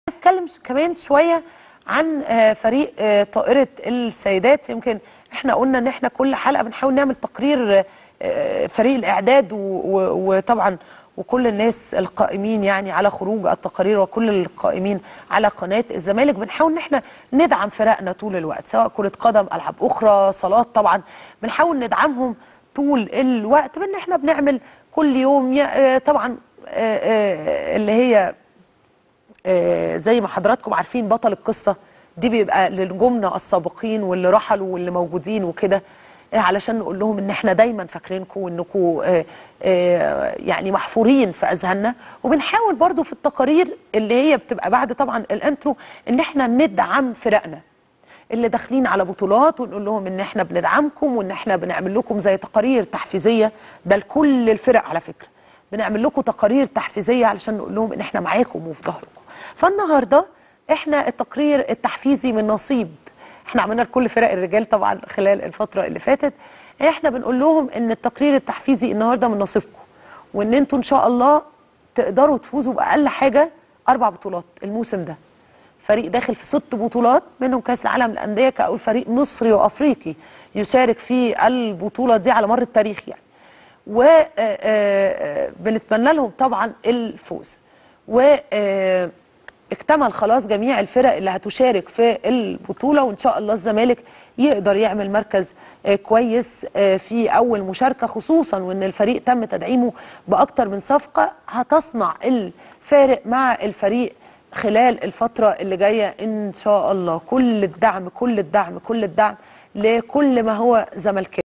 نتكلم كمان شويه عن آه، فريق آه، طائره السيدات يمكن احنا قلنا ان احنا كل حلقه بنحاول نعمل تقرير آه، فريق الاعداد و- و- وطبعا وكل الناس القائمين يعني على خروج التقارير وكل القائمين على قناه الزمالك بنحاول ان احنا ندعم فرقنا طول الوقت سواء كره قدم العاب اخرى صالات طبعا بنحاول ندعمهم طول الوقت بان احنا بنعمل كل يوم يا- آه، طبعا آه، آه، اللي هي آه، زي ما حضراتكم عارفين بطل القصة دي بيبقى لنجومنا السابقين واللي رحلوا واللي موجودين وكده آه، علشان نقول لهم ان احنا دايما فاكرينكم وانكم آه، آه، يعني محفورين في اذهاننا وبنحاول برضو في التقارير اللي هي بتبقى بعد طبعا الانترو ان احنا ندعم فرقنا اللي داخلين على بطولات ونقول لهم ان احنا بندعمكم وان احنا بنعمل لكم زي تقارير تحفيزيه ده لكل الفرق على فكره بنعمل لكم تقارير تحفيزيه علشان نقول لهم ان احنا معاكم وفي ظهركم فالنهارده احنا التقرير التحفيزي من نصيب احنا عملنا لكل فرق الرجال طبعا خلال الفتره اللي فاتت احنا بنقول لهم ان التقرير التحفيزي النهارده من نصيبكم وان انتوا ان شاء الله تقدروا تفوزوا باقل حاجه اربع بطولات الموسم ده فريق داخل في ست بطولات منهم كاس العالم للانديه كاول فريق مصري وافريقي يشارك في البطوله دي على مر التاريخ يعني وبنتمنى لهم طبعا الفوز و آه، اكتمل خلاص جميع الفرق اللي هتشارك في البطوله وان شاء الله الزمالك يقدر يعمل مركز آه، كويس آه، في اول مشاركه خصوصا وان الفريق تم تدعيمه باكتر من صفقه هتصنع الفارق مع الفريق خلال الفتره اللي جايه ان شاء الله كل الدعم كل الدعم كل الدعم لكل ما هو زملكاوي